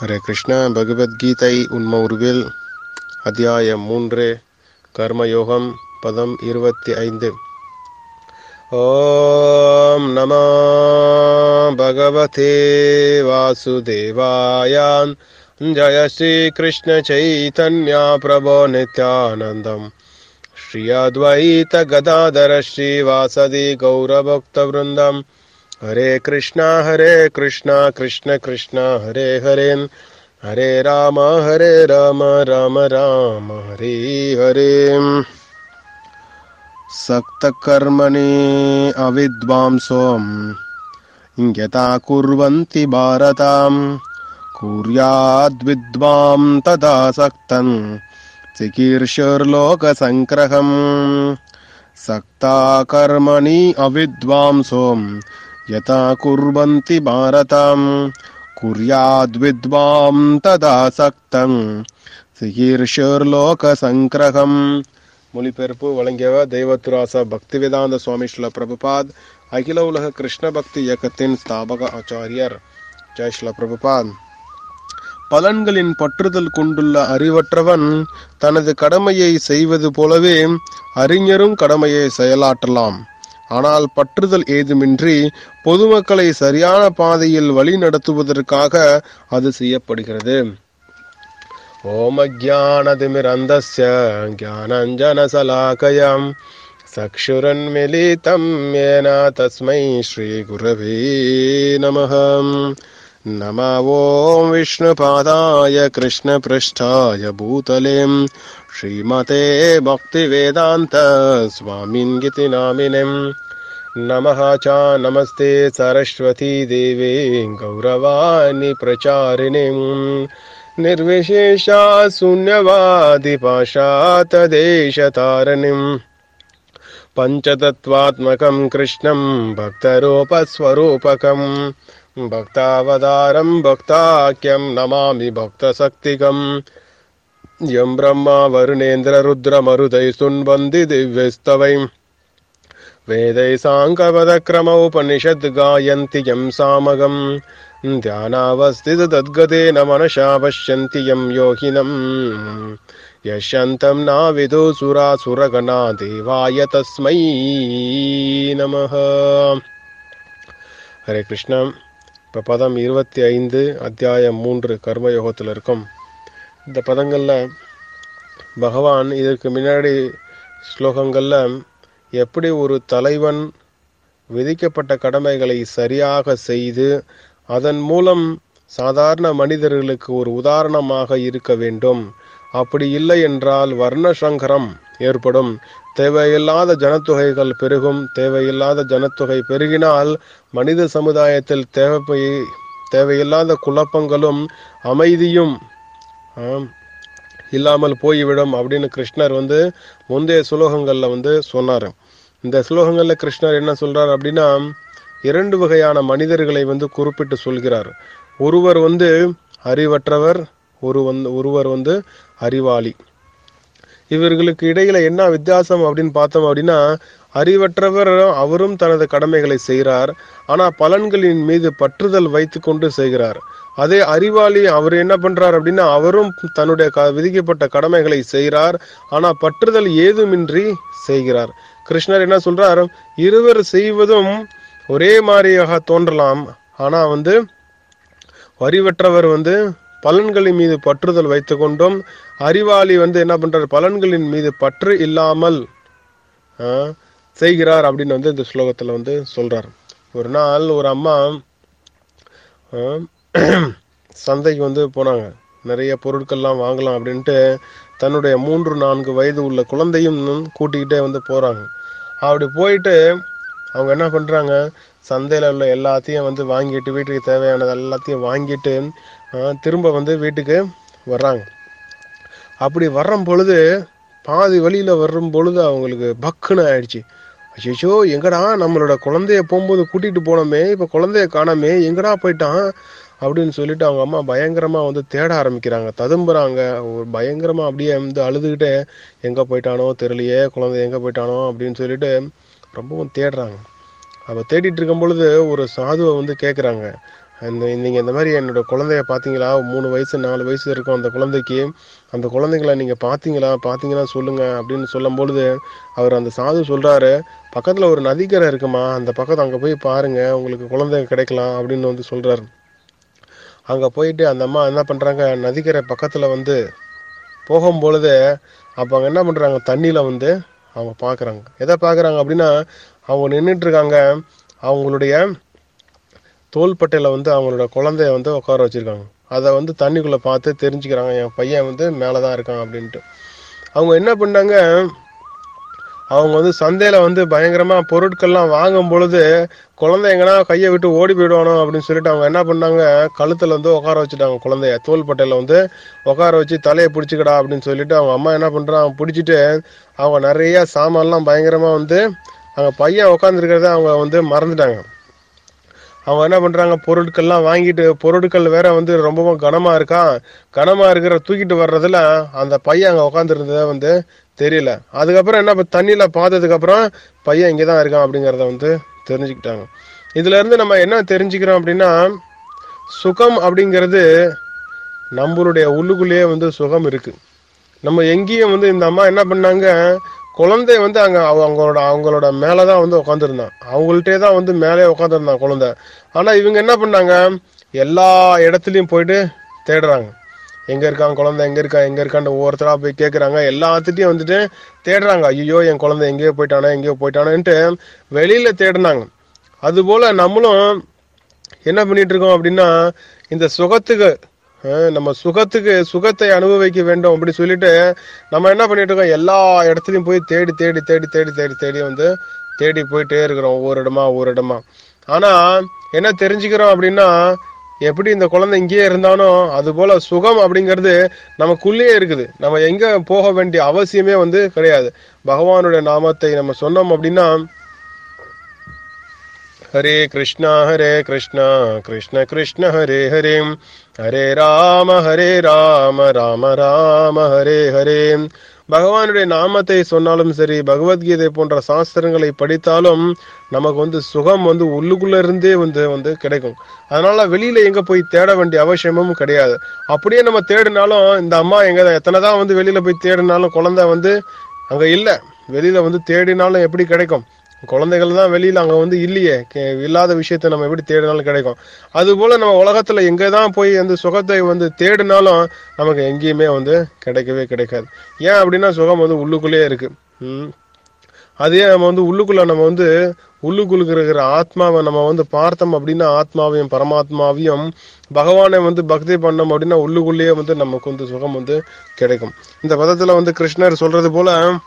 ஹரே கிருஷ்ணா பகவத்கீதை உண்ம உருவில் அத்தியாயம் மூன்று கர்மயோகம் பதம் இருபத்தி ஐந்து ஓம் நம பகவதே வாசுதேவாயான் ஜய ஸ்ரீ கிருஷ்ண சைதன்யா பிரபோ நித்யானந்தம் ஸ்ரீ அத்வைத கதாதர ஸ்ரீவாசதி கௌரபக்தவிருந்தம் हरे कृष्णा हरे कृष्णा कृष्ण कृष्णा हरे हरे हरे राम हरे राम राम राम हरे हरे सक्तकर्मणि अविद्वांसोम् यथा कुर्वन्ति भारताम् कुर्याद्विद्वां तदा सक्तम् चिकीर्षुर्लोकसङ्ग्रहम् सक्ता कर्मणि अविद्वांसोम् यथा कुर्वन्ति भारतम् कुर्याद्विद्वां तदा सक्तम् சிகீர்ஷோர்லோகசங்கிரகம் மொழிபெயர்ப்பு வழங்கியவர் தெய்வத்துராசா பக்திவேதாந்த சுவாமி ஸ்ல பிரபுபாத் அகில உலக கிருஷ்ண பக்தி இயக்கத்தின் ஸ்தாபக ஆச்சாரியர் ஜெய் ஸ்ல பிரபுபாத் பலன்களின் பற்றுதல் கொண்டுள்ள அறிவற்றவன் தனது கடமையை செய்வது போலவே அறிஞரும் கடமையை செயலாற்றலாம் ஆனால் பற்றுதல் ஏதுமின்றி பொதுமக்களை சரியான பாதையில் வழி நடத்துவதற்காக அது செய்யப்படுகிறது ஓம் அஜானதிமிரந்தஸ்ய ஞானஞ்சனசலாகயம் சக்ஷுரன்மிலிதம் ஏன தஸ்மை ஸ்ரீகுரவே நமः नमो ॐ विष्णुपादाय कृष्णपृष्ठाय भूतले श्रीमते भक्तिवेदान्त स्वामिन् गिति नामिनेम् नमः च नमस्ते सरस्वती देवे गौरवाणि प्रचारिणीम् निर्विशेषा शून्यवादिपाशातदेशतारिणीम् पञ्चतत्त्वात्मकं कृष्णं भक्तरूपस्वरूपकम् भक्तावतारं भक्ताख्यं नमामि भक्तशक्तिकम् यं ब्रह्मा वरुणेन्द्ररुद्रमरुदै सुन्वन्ति दिव्यस्तवै वेदै साङ्गपदक्रमोपनिषद् गायन्ति यं सामगम् ध्यानावस्थितद्गतेन मनसा पश्यन्ति यं योगिनम् यशन्तं नाविदु सुरासुरगणा देवाय तस्मै नमः ஹரே கிருஷ்ணா இப்போ பதம் இருபத்தி ஐந்து அத்தியாயம் மூன்று கர்மயோகத்தில் இருக்கும் இந்த பதங்களில் பகவான் இதற்கு முன்னாடி ஸ்லோகங்களில் எப்படி ஒரு தலைவன் விதிக்கப்பட்ட கடமைகளை சரியாக செய்து அதன் மூலம் சாதாரண மனிதர்களுக்கு ஒரு உதாரணமாக இருக்க வேண்டும் அப்படி இல்லை என்றால் வர்ணசங்கரம் ஏற்படும் தேவையில்லாத ஜனத்தொகைகள் பெருகும் தேவையில்லாத ஜனத்தொகை பெருகினால் மனித சமுதாயத்தில் தேவை தேவையில்லாத குழப்பங்களும் அமைதியும் இல்லாமல் போய்விடும் அப்படின்னு கிருஷ்ணர் வந்து முந்தைய சுலோகங்களில் வந்து சொன்னார் இந்த ஸ்லோகங்களில் கிருஷ்ணர் என்ன சொல்றார் அப்படின்னா இரண்டு வகையான மனிதர்களை வந்து குறிப்பிட்டு சொல்கிறார் ஒருவர் வந்து அறிவற்றவர் ஒரு வந்து ஒருவர் வந்து அறிவாளி இவர்களுக்கு இடையில என்ன வித்தியாசம் அப்படின்னு பார்த்தோம் அப்படின்னா அறிவற்றவர் அவரும் தனது கடமைகளை செய்கிறார் ஆனா பலன்களின் மீது பற்றுதல் வைத்து கொண்டு செய்கிறார் அதே அறிவாளி அவர் என்ன பண்றார் அப்படின்னா அவரும் தன்னுடைய விதிக்கப்பட்ட கடமைகளை செய்கிறார் ஆனா பற்றுதல் ஏதுமின்றி செய்கிறார் கிருஷ்ணர் என்ன சொல்றார் இருவர் செய்வதும் ஒரே மாதிரியாக தோன்றலாம் ஆனா வந்து அறிவற்றவர் வந்து பலன்களின் மீது பற்றுதல் வைத்து கொண்டும் அறிவாளி வந்து என்ன பண்றார் பலன்களின் மீது பற்று இல்லாமல் செய்கிறார் அப்படின்னு வந்து இந்த ஸ்லோகத்துல வந்து சொல்றார் ஒரு நாள் ஒரு அம்மா சந்தைக்கு வந்து போனாங்க நிறைய பொருட்கள்லாம் வாங்கலாம் அப்படின்ட்டு தன்னுடைய மூன்று நான்கு வயது உள்ள குழந்தையும் கூட்டிக்கிட்டே வந்து போறாங்க அப்படி போயிட்டு அவங்க என்ன பண்றாங்க சந்தையில் உள்ள எல்லாத்தையும் வந்து வாங்கிட்டு வீட்டுக்கு தேவையானது எல்லாத்தையும் வாங்கிட்டு திரும்ப வந்து வீட்டுக்கு வர்றாங்க அப்படி வர்றும் பொழுது பாதி வழியில வரும் பொழுது அவங்களுக்கு பக்குன்னு ஆயிடுச்சு அச்சோ எங்கடா நம்மளோட குழந்தைய போகும்போது கூட்டிட்டு போனோமே இப்ப குழந்தைய காணாமே எங்கடா போயிட்டான் அப்படின்னு சொல்லிட்டு அவங்க அம்மா பயங்கரமா வந்து தேட ஆரம்பிக்கிறாங்க ததும்புறாங்க ஒரு பயங்கரமா அப்படியே வந்து அழுதுகிட்டே எங்க போயிட்டானோ தெரியலையே குழந்தை எங்க போயிட்டானோ அப்படின்னு சொல்லிட்டு ரொம்பவும் தேடுறாங்க அவ தேடிட்டு இருக்கும் பொழுது ஒரு சாதுவை வந்து கேட்குறாங்க இந்த நீங்கள் இந்த மாதிரி என்னோட குழந்தைய பார்த்தீங்களா மூணு வயசு நாலு வயசு இருக்கும் அந்த குழந்தைக்கு அந்த குழந்தைங்கள நீங்கள் பார்த்தீங்களா பார்த்தீங்கன்னா சொல்லுங்கள் அப்படின்னு சொல்லும் பொழுது அவர் அந்த சாது சொல்கிறாரு பக்கத்தில் ஒரு நதிக்கரை இருக்குமா அந்த பக்கத்து அங்கே போய் பாருங்கள் உங்களுக்கு குழந்தை கிடைக்கலாம் அப்படின்னு வந்து சொல்கிறாரு அங்கே போயிட்டு அந்த அம்மா என்ன பண்ணுறாங்க நதிக்கரை பக்கத்தில் வந்து போகும்பொழுது அப்போ அவங்க என்ன பண்ணுறாங்க தண்ணியில் வந்து அவங்க பார்க்குறாங்க எதை பார்க்குறாங்க அப்படின்னா அவங்க நின்றுட்டு இருக்காங்க அவங்களுடைய தோள்பட்டையில் வந்து அவங்களோட குழந்தைய வந்து உட்கார வச்சுருக்காங்க அதை வந்து தண்ணிக்குள்ளே பார்த்து தெரிஞ்சுக்கிறாங்க என் பையன் வந்து மேலே தான் இருக்கான் அப்படின்ட்டு அவங்க என்ன பண்ணாங்க அவங்க வந்து சந்தையில் வந்து பயங்கரமாக பொருட்கள்லாம் வாங்கும் பொழுது குழந்தை எங்கன்னா கையை விட்டு ஓடி போயிடுவானோ அப்படின்னு சொல்லிட்டு அவங்க என்ன பண்ணாங்க கழுத்தில் வந்து உட்கார வச்சுட்டாங்க குழந்தைய தோள்பட்டையில் வந்து உட்கார வச்சு தலையை பிடிச்சிக்கடா அப்படின்னு சொல்லிட்டு அவங்க அம்மா என்ன பண்ணுறாங்க பிடிச்சிட்டு அவங்க நிறைய சாமான்லாம் பயங்கரமாக வந்து அவங்க பையன் உட்காந்துருக்கிறத அவங்க வந்து மறந்துட்டாங்க அவங்க என்ன பண்றாங்க பொருட்கள்லாம் வாங்கிட்டு பொருட்கள் வேற வந்து ரொம்பவும் கனமா இருக்கா கனமா இருக்கிற தூக்கிட்டு வர்றதுல அந்த பையன் அங்க உட்காந்துருந்தத வந்து தெரியல அதுக்கப்புறம் என்ன இப்ப தண்ணியில பார்த்ததுக்கு அப்புறம் பையன் இங்கதான் இருக்கான் அப்படிங்கறத வந்து தெரிஞ்சுக்கிட்டாங்க இதுல இருந்து நம்ம என்ன தெரிஞ்சுக்கிறோம் அப்படின்னா சுகம் அப்படிங்கிறது நம்மளுடைய உள்ளுக்குள்ளேயே வந்து சுகம் இருக்கு நம்ம எங்கேயும் வந்து இந்த அம்மா என்ன பண்ணாங்க குழந்தை வந்து அங்க அவ- அவங்களோட அவங்களோட மேலதான் வந்து உட்காந்துருந்தான் அவங்கள்ட்டே தான் வந்து மேலே உட்காந்துருந்தான் குழந்தை ஆனா இவங்க என்ன பண்ணாங்க எல்லா இடத்துலயும் போயிட்டு தேடுறாங்க எங்க இருக்கான் குழந்தை எங்க இருக்கா எங்க இருக்கான்னு ஒவ்வொருத்தரா போய் கேக்குறாங்க எல்லாத்துட்டையும் வந்துட்டு தேடுறாங்க ஐயோ என் குழந்தை எங்கேயோ போயிட்டானா எங்கேயோ போயிட்டானேன்ட்டு வெளியில தேடினாங்க அதுபோல நம்மளும் என்ன பண்ணிட்டு இருக்கோம் அப்படின்னா இந்த சுகத்துக்கு அஹ், நம்ம சுகத்துக்கு சுகத்தை அனுபவிக்க வேண்டும் அப்படி சொல்லிட்டு நம்ம என்ன பண்ணிட்டு இருக்கோம் எல்லா இடத்துலயும் போய் தேடி தேடி தேடி தேடி தேடி தேடி வந்து தேடி போயிட்டே இருக்கிறோம் ஒவ்வொரு இடமா ஒவ்வொரு இடமா ஆனா என்ன தெரிஞ்சுக்கிறோம் அப்படின்னா எப்படி இந்த குழந்தை இங்கேயே இருந்தானோ அது போல சுகம் அப்படிங்கிறது நமக்குள்ளேயே இருக்குது நம்ம எங்க போக வேண்டிய அவசியமே வந்து கிடையாது பகவானுடைய நாமத்தை நம்ம சொன்னோம் அப்படின்னா ஹரே கிருஷ்ணா ஹரே கிருஷ்ணா கிருஷ்ண கிருஷ்ண ஹரே ஹரே ஹரே ராம ஹரே ராம ராம ராம ஹரே ஹரே பகவானுடைய நாமத்தை சொன்னாலும் சரி பகவத்கீதை போன்ற சாஸ்திரங்களை படித்தாலும் நமக்கு வந்து சுகம் வந்து உள்ளுக்குள்ள இருந்தே வந்து வந்து கிடைக்கும் அதனால வெளியில எங்க போய் தேட வேண்டிய அவசியமும் கிடையாது அப்படியே நம்ம தேடினாலும் இந்த அம்மா எங்க எத்தனை தான் வந்து வெளியில போய் தேடினாலும் குழந்தை வந்து அங்க இல்ல வெளியில வந்து தேடினாலும் எப்படி கிடைக்கும் குழந்தைகள் தான் வெளியில அங்க வந்து இல்லையே கே- இல்லாத விஷயத்தை நம்ம எப்படி தேடினாலும் கிடைக்கும் அது போல நம்ம உலகத்துல எங்க தான் போய் அந்த சுகத்தை வந்து தேடினாலும் நமக்கு எங்கேயுமே வந்து கிடைக்கவே கிடைக்காது ஏன் அப்படின்னா சுகம் வந்து உள்ளுக்குள்ளேயே இருக்கு ம் அதே நம்ம வந்து உள்ளுக்குள்ள நம்ம வந்து உள்ளுக்குள்ள இருக்கிற ஆத்மாவை நம்ம வந்து பார்த்தோம் அப்படின்னா ஆத்மாவையும் பரமாத்மாவையும் பகவானை வந்து பக்தி பண்ணோம் அப்படின்னா உள்ளுக்குள்ளேயே வந்து நமக்கு வந்து சுகம் வந்து கிடைக்கும் இந்த பதத்துல வந்து கிருஷ்ணர் சொல்றது போல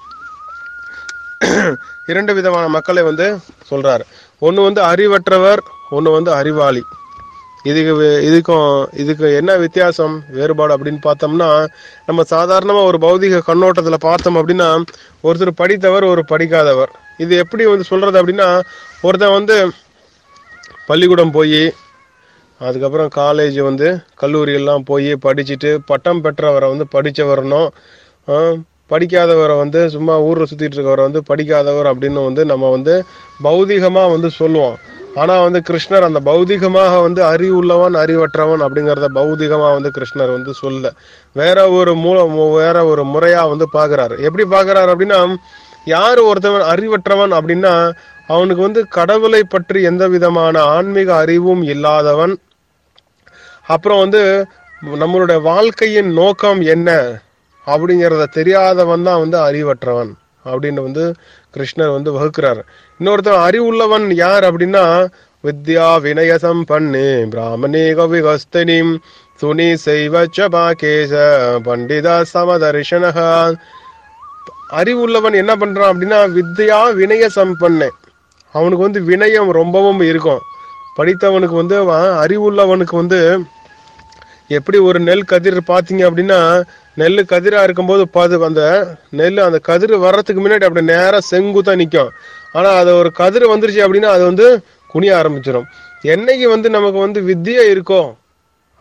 இரண்டு விதமான மக்களை வந்து சொல்றாரு ஒன்னு வந்து அறிவற்றவர் ஒன்னு வந்து அறிவாளி இதுக்கு வே- இதுக்கும் இதுக்கு என்ன வித்தியாசம் வேறுபாடு அப்படின்னு பார்த்தோம்னா நம்ம சாதாரணமா ஒரு பௌதிக கண்ணோட்டத்துல பார்த்தோம் அப்படின்னா ஒருத்தர் படித்தவர் ஒரு படிக்காதவர் இது எப்படி வந்து சொல்றது அப்படின்னா ஒருத்தன் வந்து பள்ளிக்கூடம் போய் அதுக்கப்புறம் காலேஜ் வந்து கல்லூரி எல்லாம் போய் படிச்சுட்டு பட்டம் பெற்றவரை வந்து படிச்சவரனும் ஆஹ், படிக்காதவரை வந்து சும்மா ஊர்ல சுத்திட்டு இருக்கவரை வந்து படிக்காதவர் அப்படின்னு வந்து நம்ம வந்து பௌதிகமா வந்து சொல்லுவோம் ஆனா வந்து கிருஷ்ணர் அந்த பௌதிகமாக வந்து அறிவுள்ளவன் அறிவற்றவன் அப்படிங்கறத பௌதிகமா வந்து கிருஷ்ணர் வந்து சொல்ல வேற ஒரு மூல வேற ஒரு முறையா வந்து பாக்குறாரு எப்படி பாக்குறாரு அப்படின்னா யார் ஒருத்தவன் அறிவற்றவன் அப்படின்னா அவனுக்கு வந்து கடவுளை பற்றி எந்த விதமான ஆன்மீக அறிவும் இல்லாதவன் அப்புறம் வந்து நம்மளுடைய வாழ்க்கையின் நோக்கம் என்ன அப்படிங்கிறத தெரியாதவன் தான் வந்து அறிவற்றவன் அப்படின்னு வந்து கிருஷ்ணர் வந்து வகுக்கிறார் இன்னொருத்தன் அறிவுள்ளவன் யார் அப்படின்னா வித்யா வினய சம்பன்னே பிராமணே கவிகஸ்தனி துணி செய்வச்ச பாகேச பண்டித சமதர்ஷனக அறிவுள்ளவன் என்ன பண்றான் அப்படின்னா வித்யா வினய சம்பன்னே அவனுக்கு வந்து வினயம் ரொம்பவும் இருக்கும் படித்தவனுக்கு வந்து அவன் அறிவுள்ளவனுக்கு வந்து எப்படி ஒரு நெல் கதிர் பார்த்தீங்க அப்படின்னா நெல் கதிரா இருக்கும்போது பாது அந்த நெல் அந்த கதிர் வர்றதுக்கு முன்னாடி அப்படி நேரா செங்குத்தா நிற்கும் ஆனா அது ஒரு கதிர் வந்துருச்சு அப்படின்னா அது வந்து குனிய ஆரம்பிச்சிடும் என்னைக்கு வந்து நமக்கு வந்து வித்தியை இருக்கோ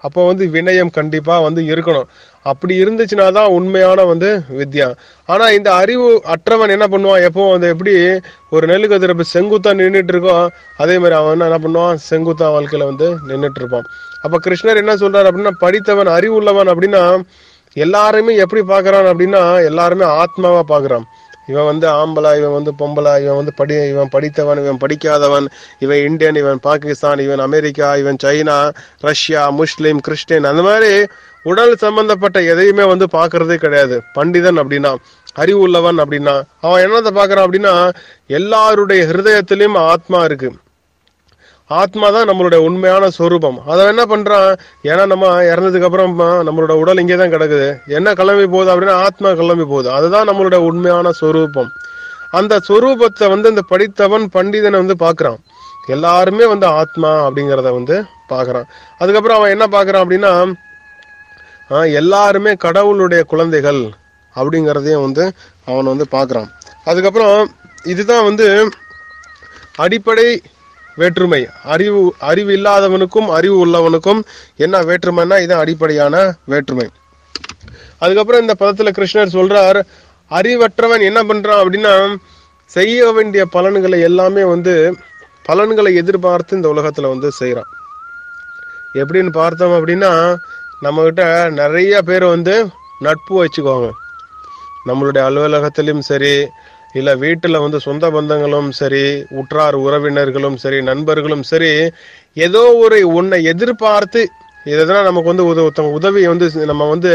அப்போ வந்து வினயம் கண்டிப்பா வந்து இருக்கணும் அப்படி இருந்துச்சுன்னா தான் உண்மையான வந்து வித்யா ஆனா இந்த அறிவு அற்றவன் என்ன பண்ணுவான் எப்போ வந்து எப்படி ஒரு நெல்லு கதிரப்பு செங்குத்தா நின்றுட்டு இருக்கோ அதே மாதிரி அவன் என்ன பண்ணுவான் செங்குத்தா வாழ்க்கையில வந்து நின்றுட்டு இருப்பான் அப்ப கிருஷ்ணர் என்ன சொல்றாரு அப்படின்னா படித்தவன் அறிவு உள்ளவன் அப்படின்னா எல்லாருமே எப்படி பாக்குறான் அப்படின்னா எல்லாருமே ஆத்மாவா பாக்குறான் இவன் வந்து ஆம்பளை இவன் வந்து பொம்பளை இவன் வந்து படி இவன் படித்தவன் இவன் படிக்காதவன் இவன் இந்தியன் இவன் பாகிஸ்தான் இவன் அமெரிக்கா இவன் சைனா ரஷ்யா முஸ்லீம் கிறிஸ்டின் அந்த மாதிரி உடல் சம்பந்தப்பட்ட எதையுமே வந்து பாக்குறதே கிடையாது பண்டிதன் அப்படின்னா அறிவு உள்ளவன் அப்படின்னா அவன் என்னத்தை பாக்குறான் அப்படின்னா எல்லாருடைய ஹிருதயத்திலயும் ஆத்மா இருக்கு ஆத்மா தான் நம்மளுடைய உண்மையான சொரூபம் அதை என்ன பண்றான் ஏன்னா நம்ம இறந்ததுக்கு அப்புறம் ம- நம்மளோட உடல் இங்கே தான் கிடக்குது என்ன கிளம்பி போகுது அப்படின்னா ஆத்மா கிளம்பி போகுது அதுதான் நம்மளுடைய உண்மையான சொரூபம் அந்த சொரூபத்தை வந்து இந்த படித்தவன் பண்டிதனை வந்து பார்க்கறான் எல்லாருமே வந்து ஆத்மா அப்படிங்கிறத வந்து பார்க்கறான் அதுக்கப்புறம் அவன் என்ன பார்க்கறான் அப்படின்னா ஆஹ், எல்லாருமே கடவுளுடைய குழந்தைகள் அப்படிங்கிறதையும் வந்து அவன் வந்து பார்க்கறான் அதுக்கப்புறம் இதுதான் வந்து அடிப்படை வேற்றுமை அறிவு அறிவு இல்லாதவனுக்கும் அறிவு உள்ளவனுக்கும் என்ன வேற்றுமைன்னா இது அடிப்படையான வேற்றுமை அதுக்கப்புறம் இந்த பதத்துல கிருஷ்ணர் சொல்றார் அறிவற்றவன் என்ன பண்றான் அப்படின்னா செய்ய வேண்டிய பலன்களை எல்லாமே வந்து பலன்களை எதிர்பார்த்து இந்த உலகத்துல வந்து செய்றான் எப்படின்னு பார்த்தோம் அப்படின்னா நம்ம கிட்ட நிறைய பேர் வந்து நட்பு வச்சுக்குவாங்க நம்மளுடைய அலுவலகத்திலும் சரி இல்ல வீட்டுல வந்து சொந்த பந்தங்களும் சரி உற்றார் உறவினர்களும் சரி நண்பர்களும் சரி ஏதோ ஒரு உன்னை எதிர்பார்த்து இதெல்லாம் நமக்கு வந்து உத- ஒருத்தவங்க உதவி வந்து நம்ம வந்து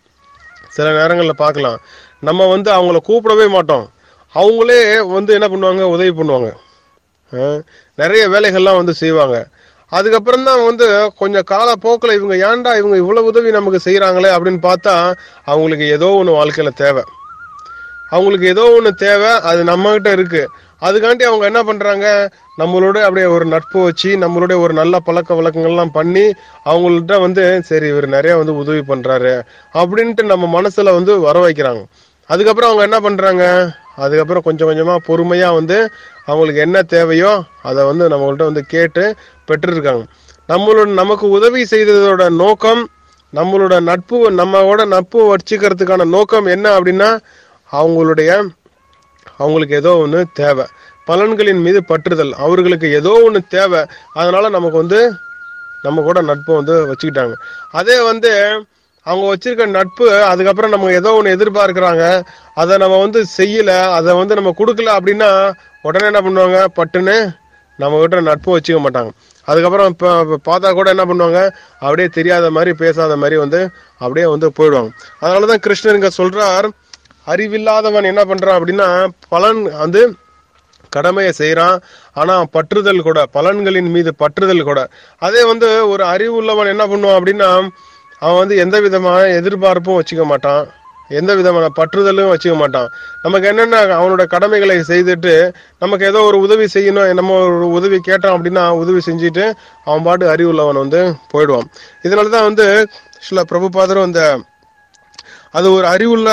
சில நேரங்கள்ல பார்க்கலாம் நம்ம வந்து அவங்கள கூப்பிடவே மாட்டோம் அவங்களே வந்து என்ன பண்ணுவாங்க உதவி பண்ணுவாங்க அஹ் நிறைய வேலைகள்லாம் வந்து செய்வாங்க அதுக்கப்புறம் தான் வந்து கொஞ்சம் காலப்போக்கில் இவங்க ஏன்டா இவங்க இவ்வளவு உதவி நமக்கு செய்றாங்களே அப்படின்னு பார்த்தா அவங்களுக்கு ஏதோ ஒன்று வாழ்க்கையில தேவை அவங்களுக்கு ஏதோ ஒன்று தேவை அது நம்ம கிட்ட இருக்கு அதுக்காண்டி அவங்க என்ன பண்றாங்க நம்மளோட அப்படியே ஒரு நட்பு வச்சு நம்மளுடைய ஒரு நல்ல பழக்க வழக்கங்கள்லாம் பண்ணி அவங்கள்ட்ட வந்து சரி இவர் நிறைய வந்து உதவி பண்றாரு அப்படின்ட்டு நம்ம மனசுல வந்து வர வைக்கிறாங்க அதுக்கப்புறம் அவங்க என்ன பண்றாங்க அதுக்கப்புறம் கொஞ்சம் கொஞ்சமா பொறுமையா வந்து அவங்களுக்கு என்ன தேவையோ அதை வந்து நம்மள்ட்ட வந்து கேட்டு பெற்றிருக்காங்க நம்மளோட நமக்கு உதவி செய்ததோட நோக்கம் நம்மளோட நட்பு நம்மளோட நட்பு வச்சுக்கிறதுக்கான நோக்கம் என்ன அப்படின்னா அவங்களுடைய அவங்களுக்கு ஏதோ ஒன்று தேவை பலன்களின் மீது பற்றுதல் அவர்களுக்கு ஏதோ ஒன்று தேவை அதனால நமக்கு வந்து நம்ம கூட நட்பு வந்து வச்சுக்கிட்டாங்க அதே வந்து அவங்க வச்சிருக்க நட்பு அதுக்கப்புறம் நம்ம ஏதோ ஒன்று எதிர்பார்க்கறாங்க அதை நம்ம வந்து செய்யல அதை வந்து நம்ம கொடுக்கல அப்படின்னா உடனே என்ன பண்ணுவாங்க பட்டுன்னு நம்ம கிட்ட நட்பு வச்சுக்க மாட்டாங்க அதுக்கப்புறம் இப்போ பார்த்தா கூட என்ன பண்ணுவாங்க அப்படியே தெரியாத மாதிரி பேசாத மாதிரி வந்து அப்படியே வந்து போயிடுவாங்க அதனால தான் கிருஷ்ணர் இங்க சொல்றார் அறிவில்லாதவன் என்ன பண்றான் அப்படின்னா பலன் வந்து கடமையை செய்றான் ஆனா பற்றுதல் கூட பலன்களின் மீது பற்றுதல் கூட அதே வந்து ஒரு அறிவு உள்ளவன் என்ன பண்ணுவான் அப்படின்னா அவன் வந்து எந்த விதமான எதிர்பார்ப்பும் வச்சுக்க மாட்டான் எந்த விதமான பற்றுதலும் வச்சுக்க மாட்டான் நமக்கு என்னென்ன அவனோட கடமைகளை செய்துட்டு நமக்கு ஏதோ ஒரு உதவி செய்யணும் நம்ம ஒரு உதவி கேட்டான் அப்படின்னா உதவி செஞ்சுட்டு அவன் பாட்டு அறிவுள்ளவன் வந்து போயிடுவான் இதனால தான் வந்து சில பிரபுபாதரும் இந்த அது ஒரு அறிவுள்ள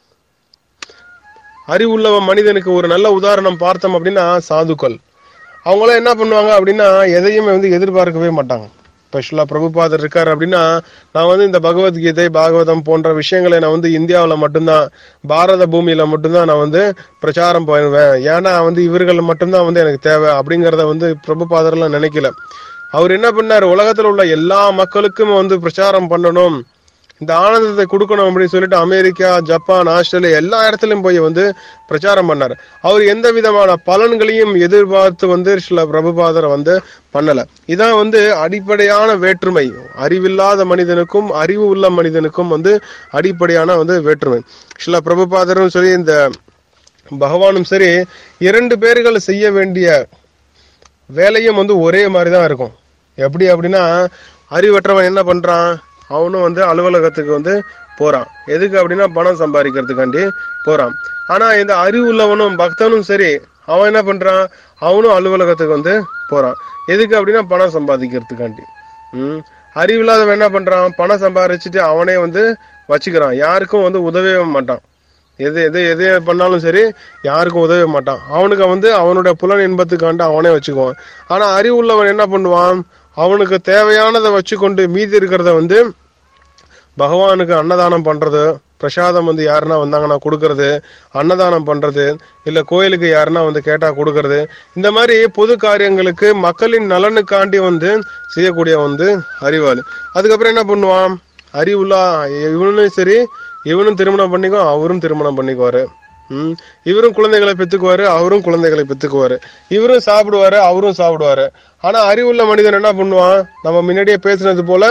அறிவுள்ள மனிதனுக்கு ஒரு நல்ல உதாரணம் பார்த்தோம் அப்படின்னா சாதுக்கள் அவங்களாம் என்ன பண்ணுவாங்க அப்படின்னா எதையுமே வந்து எதிர்பார்க்கவே மாட்டாங்க ஸ்பெஷலாக பிரபுபாதர் இருக்கார் அப்படின்னா நான் வந்து இந்த பகவத்கீதை பாகவதம் போன்ற விஷயங்களை நான் வந்து இந்தியாவில் மட்டும்தான் பாரத பூமியில மட்டும்தான் நான் வந்து பிரச்சாரம் பண்ணுவேன் ஏன்னா வந்து இவர்கள் மட்டும்தான் வந்து எனக்கு தேவை அப்படிங்கிறத வந்து பிரபுபாதர்லாம் நினைக்கல அவர் என்ன பண்ணார் உலகத்தில் உள்ள எல்லா மக்களுக்கும் வந்து பிரச்சாரம் பண்ணணும் இந்த ஆனந்தத்தை கொடுக்கணும் அப்படின்னு சொல்லிட்டு அமெரிக்கா ஜப்பான் ஆஸ்திரேலியா எல்லா இடத்துலயும் போய் வந்து பிரச்சாரம் பண்ணார் அவர் எந்த விதமான பலன்களையும் எதிர்பார்த்து வந்து சில பிரபுபாதர் வந்து பண்ணல இதான் வந்து அடிப்படையான வேற்றுமை அறிவில்லாத மனிதனுக்கும் அறிவு உள்ள மனிதனுக்கும் வந்து அடிப்படையான வந்து வேற்றுமை சில பிரபுபாதரும் சரி இந்த பகவானும் சரி இரண்டு பேர்கள் செய்ய வேண்டிய வேலையும் வந்து ஒரே மாதிரி தான் இருக்கும் எப்படி அப்படின்னா அறிவற்றவன் என்ன பண்றான் அவனும் வந்து அலுவலகத்துக்கு வந்து போறான் எதுக்கு அப்படின்னா பணம் சம்பாதிக்கிறதுக்காண்டி போறான் ஆனா இந்த அறிவு உள்ளவனும் பக்தனும் சரி அவன் என்ன பண்றான் அவனும் அலுவலகத்துக்கு வந்து போறான் எதுக்கு அப்படின்னா பணம் சம்பாதிக்கிறதுக்காண்டி ம் அறிவில்லாதவன் என்ன பண்றான் பணம் சம்பாதிச்சுட்டு அவனே வந்து வச்சுக்கிறான் யாருக்கும் வந்து உதவவே மாட்டான் எது எது எது பண்ணாலும் சரி யாருக்கும் உதவ மாட்டான் அவனுக்கு வந்து அவனுடைய புலன் இன்பத்துக்காண்டு அவனே வச்சுக்குவான் ஆனா அறிவுள்ளவன் என்ன பண்ணுவான் அவனுக்கு தேவையானதை வச்சுக்கொண்டு மீதி இருக்கிறத வந்து பகவானுக்கு அன்னதானம் பண்றது பிரசாதம் வந்து யாருன்னா வந்தாங்கன்னா கொடுக்கறது அன்னதானம் பண்றது இல்ல கோயிலுக்கு யாருன்னா வந்து கேட்டா கொடுக்கறது இந்த மாதிரி பொது காரியங்களுக்கு மக்களின் நலனுக்காண்டி வந்து செய்யக்கூடிய வந்து அறிவாளி அதுக்கப்புறம் என்ன பண்ணுவான் அறிவுள்ள இவனும் சரி இவனும் திருமணம் பண்ணிக்கோ அவரும் திருமணம் பண்ணிக்குவாரு ம் இவரும் குழந்தைகளை பெத்துக்குவாரு அவரும் குழந்தைகளை பெத்துக்குவாரு இவரும் சாப்பிடுவாரு அவரும் சாப்பிடுவாரு ஆனா அறிவுள்ள மனிதன் என்ன பண்ணுவான் நம்ம முன்னாடியே பேசுனது போல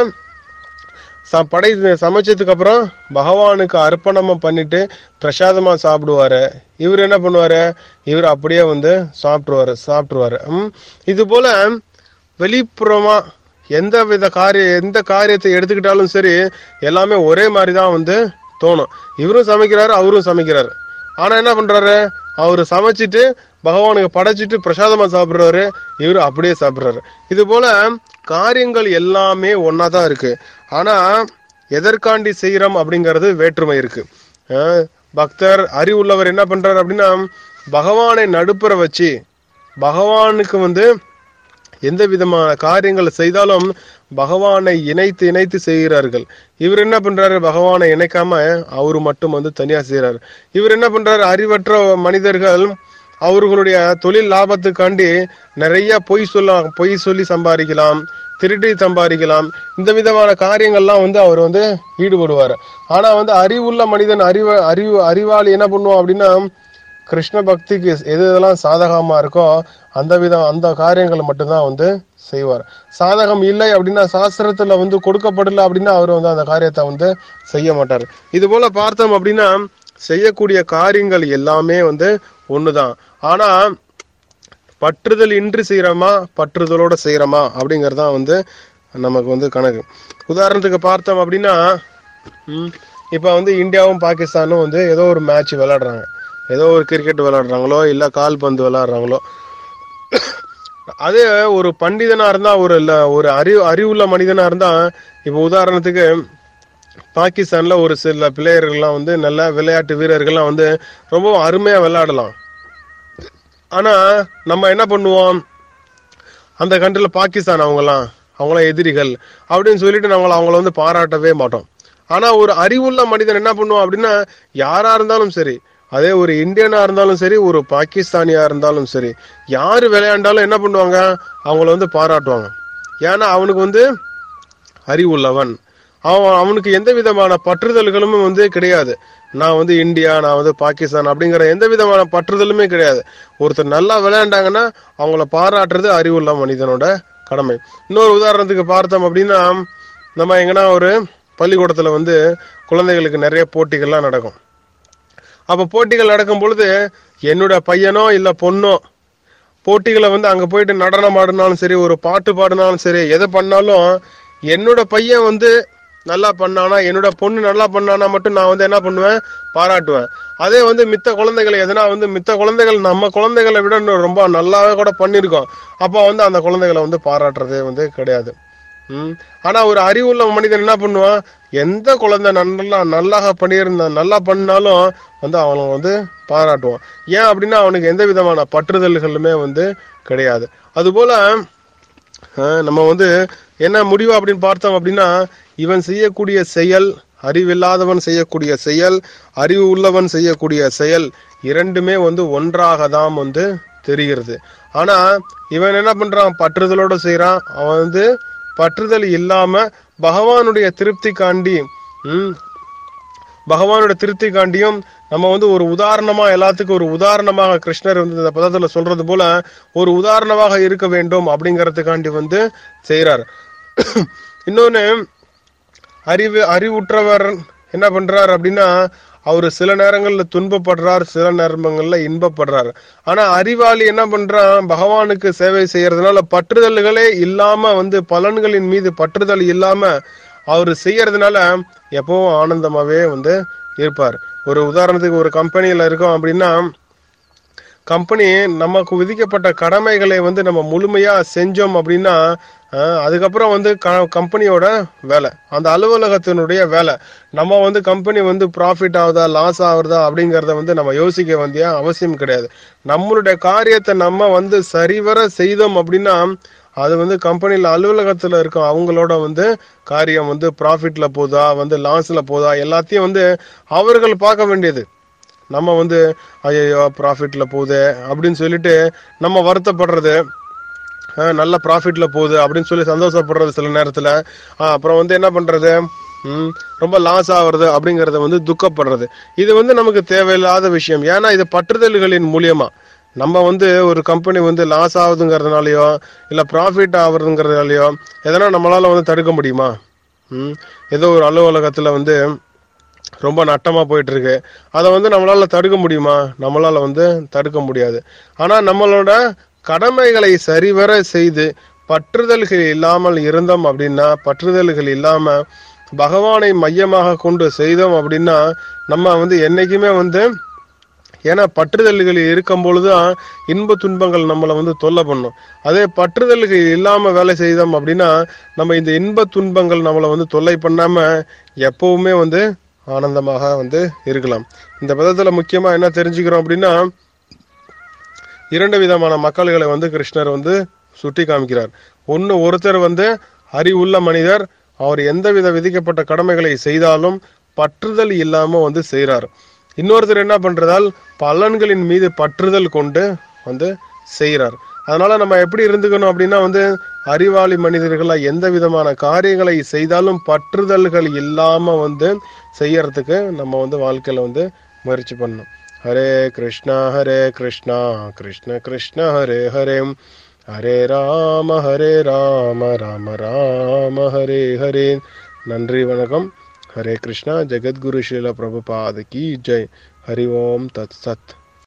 ச- படை சமைச்சதுக்கு அப்புறம் பகவானுக்கு அர்ப்பணமா பண்ணிட்டு பிரசாதமா சாப்பிடுவாரு இவர் என்ன பண்ணுவாரு இவர் அப்படியே வந்து சாப்பிட்டுருவாரு சாப்பிட்டுருவாரு ம் இது போல வெளிப்புறமா எந்த வித காரிய எந்த காரியத்தை எடுத்துக்கிட்டாலும் சரி எல்லாமே ஒரே மாதிரி தான் வந்து தோணும் இவரும் சமைக்கிறாரு அவரும் சமைக்கிறாரு ஆனா என்ன பண்றாரு அவரு சமைச்சிட்டு பகவானுக்கு படைச்சிட்டு பிரசாதமா சாப்பிடுறாரு இவரு அப்படியே சாப்பிடுறாரு இது போல காரியங்கள் எல்லாமே ஒன்னா தான் இருக்கு ஆனா எதற்காண்டி செய்யறோம் அப்படிங்கிறது வேற்றுமை இருக்கு அஹ் பக்தர் அறிவுள்ளவர் என்ன பண்றாரு அப்படின்னா பகவானை நடுப்புற வச்சு பகவானுக்கு வந்து எந்த விதமான காரியங்கள் செய்தாலும் பகவானை இணைத்து இணைத்து செய்கிறார்கள் இவர் என்ன பண்றாரு பகவானை இணைக்காம அவரு மட்டும் வந்து தனியா செய்யறாரு இவர் என்ன பண்றாரு அறிவற்ற மனிதர்கள் அவர்களுடைய தொழில் லாபத்துக்காண்டி நிறைய பொய் சொல்ல பொய் சொல்லி சம்பாதிக்கலாம் திருடி சம்பாதிக்கலாம் இந்த விதமான காரியங்கள்லாம் வந்து அவர் வந்து ஈடுபடுவார் ஆனா வந்து அறிவுள்ள மனிதன் அறிவு அறிவு அறிவாளி என்ன பண்ணுவோம் அப்படின்னா கிருஷ்ண பக்திக்கு எது எதெல்லாம் சாதகமா இருக்கோ அந்த விதம் அந்த காரியங்கள் மட்டும்தான் வந்து செய்வார் சாதகம் இல்லை அப்படின்னா சாஸ்திரத்துல வந்து கொடுக்கப்படல அப்படின்னா அவர் வந்து அந்த காரியத்தை வந்து செய்ய மாட்டார் இது போல பார்த்தோம் அப்படின்னா செய்யக்கூடிய காரியங்கள் எல்லாமே வந்து ஒண்ணுதான் ஆனா பற்றுதல் இன்றி செய்யறோமா பற்றுதலோட செய்யறோமா அப்படிங்கறது தான் வந்து நமக்கு வந்து கணக்கு உதாரணத்துக்கு பார்த்தோம் அப்படின்னா ம், இப்ப வந்து இந்தியாவும் பாகிஸ்தானும் வந்து ஏதோ ஒரு மேட்ச் விளையாடுறாங்க ஏதோ ஒரு கிரிக்கெட் விளையாடுறாங்களோ இல்ல கால்பந்து விளையாடுறாங்களோ அதே ஒரு பண்டிதனா இருந்தா ஒரு இல்ல ஒரு அறிவு அறிவுள்ள மனிதனா இருந்தா இப்ப உதாரணத்துக்கு பாகிஸ்தான்ல ஒரு சில பிளேயர்கள்லாம் வந்து நல்ல விளையாட்டு வீரர்கள்லாம் வந்து ரொம்ப அருமையா விளையாடலாம் ஆனா நம்ம என்ன பண்ணுவோம் அந்த கண்ட்ரில பாகிஸ்தான் அவங்கலாம் அவங்களாம் எதிரிகள் அப்படின்னு சொல்லிட்டு நம்மள அவங்கள வந்து பாராட்டவே மாட்டோம் ஆனா ஒரு அறிவுள்ள மனிதன் என்ன பண்ணுவான் அப்படின்னா யாரா இருந்தாலும் சரி அதே ஒரு இந்தியனா இருந்தாலும் சரி ஒரு பாகிஸ்தானியா இருந்தாலும் சரி யாரு விளையாண்டாலும் என்ன பண்ணுவாங்க அவங்கள வந்து பாராட்டுவாங்க ஏன்னா அவனுக்கு வந்து அறிவுள்ளவன் அவன் அவனுக்கு எந்த விதமான பற்றுதல்களும் வந்து கிடையாது நான் வந்து இந்தியா நான் வந்து பாகிஸ்தான் அப்படிங்கிற எந்த விதமான பற்றுதலுமே கிடையாது ஒருத்தர் நல்லா விளையாண்டாங்கன்னா அவங்கள பாராட்டுறது அறிவுள்ள மனிதனோட கடமை இன்னொரு உதாரணத்துக்கு பார்த்தோம் அப்படின்னா நம்ம எங்கன்னா ஒரு பள்ளிக்கூடத்துல வந்து குழந்தைகளுக்கு நிறைய போட்டிகள்லாம் நடக்கும் அப்ப போட்டிகள் நடக்கும் பொழுது என்னோட பையனோ இல்ல பொண்ணோ போட்டிகளை வந்து அங்க போயிட்டு நடனம் ஆடினாலும் சரி ஒரு பாட்டு பாடினாலும் சரி எதை பண்ணாலும் என்னோட பையன் வந்து நல்லா பண்ணானா என்னோட பொண்ணு நல்லா பண்ணானா மட்டும் நான் வந்து என்ன பண்ணுவேன் பாராட்டுவேன் அதே வந்து மித்த குழந்தைகள் எதனா வந்து மித்த குழந்தைகள் நம்ம குழந்தைகளை விட இன்னும் ரொம்ப நல்லாவே கூட பண்ணியிருக்கோம் அப்போ வந்து அந்த குழந்தைகளை வந்து பாராட்டுறதே வந்து கிடையாது ம் ஆனா ஒரு அறிவுள்ள மனிதன் என்ன பண்ணுவான் எந்த குழந்தை நல்லா நல்லாக பண்ணியிருந்தா நல்லா பண்ணாலும் வந்து அவனை வந்து பாராட்டுவான் ஏன் அப்படின்னா அவனுக்கு எந்த விதமான பற்றுதல்களுமே வந்து கிடையாது அதுபோல அஹ், நம்ம வந்து என்ன முடிவு அப்படின்னு பார்த்தோம் அப்படின்னா இவன் செய்யக்கூடிய செயல் அறிவில்லாதவன் செய்யக்கூடிய செயல் அறிவு உள்ளவன் செய்யக்கூடிய செயல் இரண்டுமே வந்து ஒன்றாக தான் வந்து தெரிகிறது ஆனா இவன் என்ன பண்றான் பற்றுதலோட செய்றான் அவன் வந்து பற்றுதல் இல்லாம பகவானுடைய திருப்திக்காண்டி ம், பகவானோட திருப்திக்காண்டியும் நம்ம வந்து ஒரு உதாரணமா எல்லாத்துக்கும் ஒரு உதாரணமாக கிருஷ்ணர் வந்து இந்த பதத்துல சொல்றது போல ஒரு உதாரணமாக இருக்க வேண்டும் அப்படிங்கறதுக்காண்டி வந்து செய்றார் இன்னொன்னு அறிவு அறிவுற்றவர் என்ன பண்றார் அப்படின்னா அவர் சில நேரங்கள்ல துன்பப்படுறார் சில நேரங்கள்ல இன்பப்படுறார் ஆனா அறிவாளி என்ன பண்றான் பகவானுக்கு சேவை செய்யறதுனால பற்றுதல்களே இல்லாம வந்து பலன்களின் மீது பற்றுதல் இல்லாம அவர் செய்யறதுனால எப்பவும் ஆனந்தமாவே வந்து இருப்பார் ஒரு உதாரணத்துக்கு ஒரு கம்பெனியில இருக்கோம் அப்படின்னா கம்பெனி நமக்கு விதிக்கப்பட்ட கடமைகளை வந்து நம்ம முழுமையா செஞ்சோம் அப்படின்னா அஹ், அதுக்கப்புறம் வந்து க- கம்பெனியோட வேலை அந்த அலுவலகத்தினுடைய வேலை நம்ம வந்து கம்பெனி வந்து ப்ராஃபிட் ஆகுதா லாஸ் ஆகுதா அப்படிங்கறத வந்து நம்ம யோசிக்க வேண்டிய அவசியம் கிடையாது நம்மளுடைய காரியத்தை நம்ம வந்து சரிவர செய்தோம் அப்படின்னா அது வந்து கம்பெனியில் அலுவலகத்தில் இருக்க அவங்களோட வந்து காரியம் வந்து ப்ராஃபிட்ல போதா வந்து லாஸ்ல போதா எல்லாத்தையும் வந்து அவர்கள் பார்க்க வேண்டியது நம்ம வந்து ஐயோ ப்ராஃபிட்ல போகுது அப்படின்னு சொல்லிட்டு நம்ம வருத்தப்படுறது அஹ், நல்ல ப்ராஃபிட்ல போகுது அப்படின்னு சொல்லி சந்தோஷப்படுறது சில நேரத்தில் அப்புறம் வந்து என்ன பண்றது ம், ரொம்ப லாஸ் ஆகுறது அப்படிங்கறத வந்து துக்கப்படுறது இது வந்து நமக்கு தேவையில்லாத விஷயம் ஏன்னா இது பற்றுதல்களின் மூலியமா நம்ம வந்து ஒரு கம்பெனி வந்து லாஸ் ஆகுதுங்கிறதுனாலயோ இல்ல ப்ராஃபிட் ஆகுறதுங்கிறதுனாலயோ எதனா நம்மளால வந்து தடுக்க முடியுமா ம், ஏதோ ஒரு அலுவலகத்துல வந்து ரொம்ப நட்டமா போயிட்டு இருக்கு அதை வந்து நம்மளால தடுக்க முடியுமா நம்மளால வந்து தடுக்க முடியாது ஆனா நம்மளோட கடமைகளை சரிவர செய்து பற்றுதல்கள் இல்லாமல் இருந்தோம் அப்படின்னா பற்றுதல்கள் இல்லாம பகவானை மையமாக கொண்டு செய்தோம் அப்படின்னா நம்ம வந்து என்னைக்குமே வந்து ஏன்னா பற்றுதல்கள் இருக்கும் பொழுதுதான் இன்ப துன்பங்கள் நம்மளை வந்து தொல்லை பண்ணும் அதே பற்றுதல்கள் இல்லாம வேலை செய்தோம் அப்படின்னா நம்ம இந்த இன்ப துன்பங்கள் நம்மளை வந்து தொல்லை பண்ணாம எப்பவுமே வந்து ஆனந்தமாக வந்து இருக்கலாம் இந்த விதத்துல முக்கியமா என்ன தெரிஞ்சுக்கிறோம் அப்படின்னா இரண்டு விதமான மக்கள்களை வந்து கிருஷ்ணர் வந்து சுட்டி காமிக்கிறார் ஒன்னு ஒருத்தர் வந்து அறிவுள்ள மனிதர் அவர் எந்தவித விதிக்கப்பட்ட கடமைகளை செய்தாலும் பற்றுதல் இல்லாம வந்து செய்றார் இன்னொருத்தர் என்ன பண்றதால் பலன்களின் மீது பற்றுதல் கொண்டு வந்து செய்றார் அதனால நம்ம எப்படி இருந்துக்கணும் அப்படின்னா வந்து அறிவாளி மனிதர்களா எந்த விதமான காரியங்களை செய்தாலும் பற்றுதல்கள் இல்லாம வந்து செய்யறதுக்கு நம்ம வந்து வாழ்க்கையில வந்து முயற்சி பண்ணணும் ஹரே கிருஷ்ணா ஹரே கிருஷ்ணா கிருஷ்ண கிருஷ்ண ஹரே ஹரே ஹரே ராம ஹரே ராம ராம ராம ஹரே ஹரே நன்றி வணக்கம் ஹரே கிருஷ்ணா ஜெகத்குரு ஸ்ரீல பிரபுபாத கி ஜெய் ஹரி ஓம் தத் சத்